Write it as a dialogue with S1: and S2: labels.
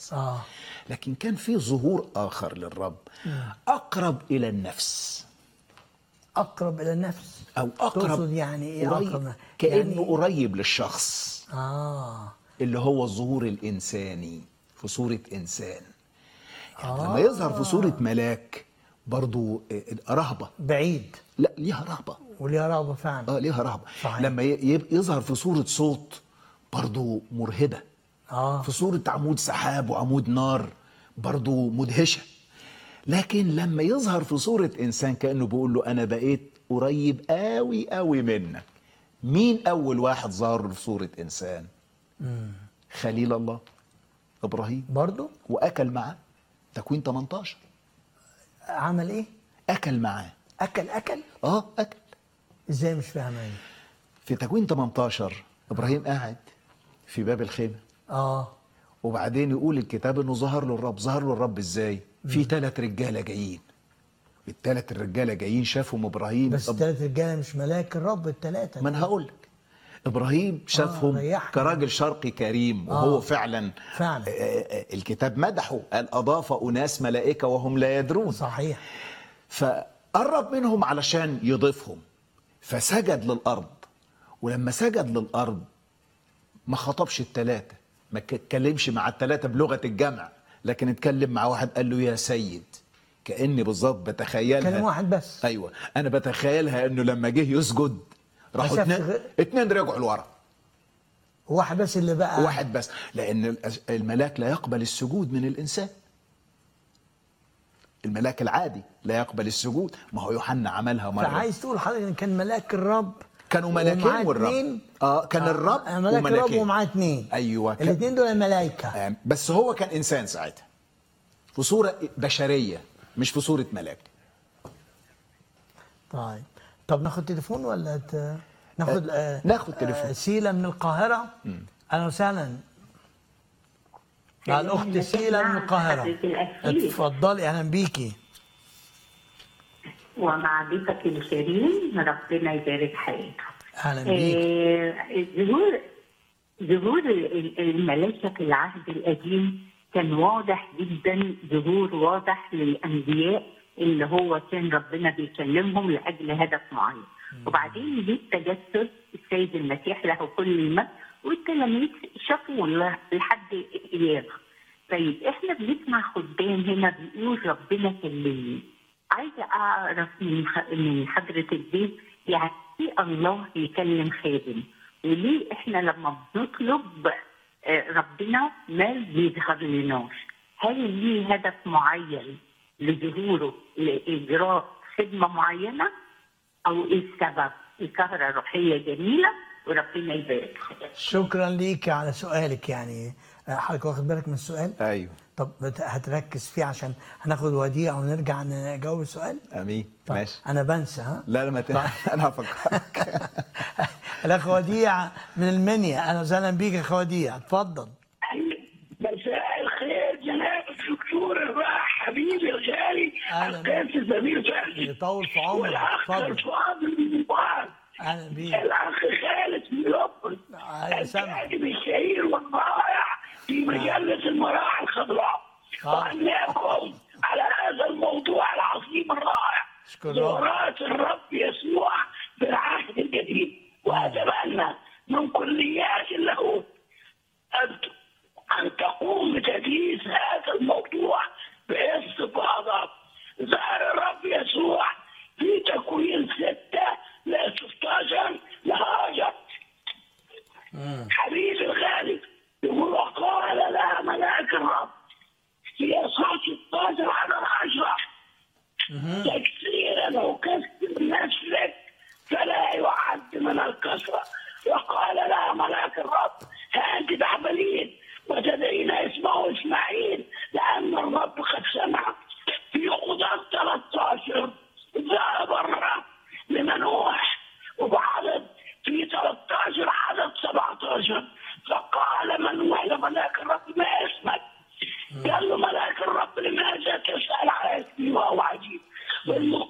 S1: بس
S2: اه
S1: لكن كان في ظهور آخر للرب أقرب إلى النفس
S2: اقرب الى النفس
S1: أو أقرب
S2: تقصد يعني ايه
S1: قريب
S2: اقرب
S1: كأنه
S2: يعني
S1: قريب للشخص
S2: اه
S1: اللي هو الظهور الإنساني في صورة إنسان يعني لما يظهر في صورة ملاك برضو رهبة
S2: بعيد
S1: لا ليها رهبة
S2: وليها رغبه فعلا
S1: اه ليها رهبة
S2: صحيح.
S1: لما ي- يب- يظهر في صورة صوت برضو مرهبة
S2: اه
S1: في صورة عمود سحاب وعمود نار برضو مدهشة لكن لما يظهر في صورة إنسان كأنه بيقول له أنا بقيت قريب قوي قوي منك مين أول واحد ظهر في صورة إنسان خليل الله إبراهيم
S2: برضو
S1: وأكل معاه تكوين 18
S2: عمل ايه
S1: أكل معاه
S2: اكل اكل
S1: آه أكل
S2: ازاي مش فاهم ايه
S1: في تكوين 18 إبراهيم قاعد في باب الخيمة
S2: اه
S1: وبعدين يقول الكتاب انه ظهر له الرب ظهر له الرب ازاي في ثلاث رجاله جايين الثلاث الرجاله جايين شافهم ابراهيم
S2: بس
S1: طب
S2: الثلاث رجاله مش ملاك الرب الثلاثه
S1: ما انا هقول لك ابراهيم شافهم
S2: ريحني.
S1: كراجل شرقي كريم وهو
S2: آه.
S1: فعلا
S2: فعلا.
S1: آه، آه، الكتاب مدحه قال اضاف اناس ملائكه وهم لا يدرون
S2: صحيح
S1: فقرب منهم علشان يضيفهم فسجد للارض ولما سجد للارض ما خطبش الثلاثه ما اتكلمش مع الثلاثه بلغه الجمع لكن اتكلم مع واحد قال له يا سيد كاني بالظبط بتخيلها
S2: كلام واحد بس
S1: ايوه انا بتخيلها انه لما جه يسجد راحوا
S2: شافش
S1: اتنين,
S2: غير-
S1: اتنين رجعوا لورا
S2: واحد بس اللي بقى
S1: واحد بس لان الأس- الملاك لا يقبل السجود من الانسان الملاك العادي لا يقبل السجود ما هو يوحنا عملها مره
S2: فعايز تقول حضرتك ان كان ملاك الرب
S1: كانوا ملاكين
S2: ومعاه
S1: والرب.
S2: اتنين؟
S1: آه، كان الرب
S2: آه ملاك الرب
S1: وملاكين.
S2: ومعاه اثنين
S1: أيوة، كان-
S2: الاثنين دول ملائكه
S1: آه، بس هو كان انسان ساعتها في صوره بشريه مش في صوره ملاك
S2: طيب طب ناخد تليفون ولا ت... ناخد آه
S1: ناخد تليفون.
S2: آه سيلا من القاهره اهلا وسهلا مع الاخت سيلا من القاهره
S3: حضرة الأخير.
S2: اتفضلي اهلا بيكي
S3: ومع ضيفك الكريم ربنا يبارك حياتك
S2: اهلا بيكي
S3: آه، ظهور ظهور ال- الملائكة في العهد القديم كان واضح جدا ظهور واضح للأنبياء اللي هو كان ربنا بيكلمهم لأجل هدف معين وبعدين جه التجسد السيد المسيح له كل المجد والتلاميذ شافوا ل- لحد القيامة طيب احنا بنسمع خدام هنا بيقول ربنا كلمني عايزه اعرف من خ- من حضره البيت يعني ايه الله يكلم خادم وليه احنا لما بنطلب آه، ربنا ما بيظهر لناش هل ليه هدف معين لظهوره لاجراء خدمه معينه او ايه السبب؟ السهره روحيه جميله وربنا يبارك
S2: شكرا ليكي على سؤالك يعني آه، حضرتك واخد بالك من السؤال
S1: ايوه
S2: طب بت- هتركز فيه عشان هناخد وديعه ونرجع نجاوب السؤال
S1: امين
S2: طيب
S1: ماشي
S2: انا بنسى ها
S1: لا لا ما ت... انا هفكرك
S2: الاخ وديع من المنيا اهلا وسهلا بيك يا اخ وديع اتفضل
S4: مساء الخير جناب الدكتور الراح حبيبي الغالي
S2: أهلاً.
S4: القيس الزميل فهمي
S2: يطول في عمرك
S4: والاخ
S2: اتفضل
S4: الفاضل من مبارك
S2: اهلا بيك
S4: الاخ خالد من لبن
S2: أهلا سامع.
S4: الكاتب الشهير والرائع في مجله المراحل الخضراء
S2: آه.
S4: وأهنئكم على هذا الموضوع العظيم الرائع
S2: أشكر رب.
S4: زورات الرب يسوع في العهد الجديد واتمنى من كليات اللاهوت أن- أن تقوم بتدريس هذا الموضوع باستفاضة ظهر الرب يسوع في تكوين ستة ل 16 لهاجر حبيبي الغالي يقول وقال لها ملاك الرب في اصحاح 16 على 10 تكسيرا وكسر نسلك فلا يعد من الكسرة وقال لها ملاك الرب ها أنت تعملين وتدعين اسمه إسماعيل لأن الرب قد سمع في قدر 13 ذهب الرب لمنوح وبعدد في 13 عدد 17 فقال منوح لملاك الرب ما اسمك قال له ملاك الرب لماذا تسأل على اسمي وهو عجيب والمهم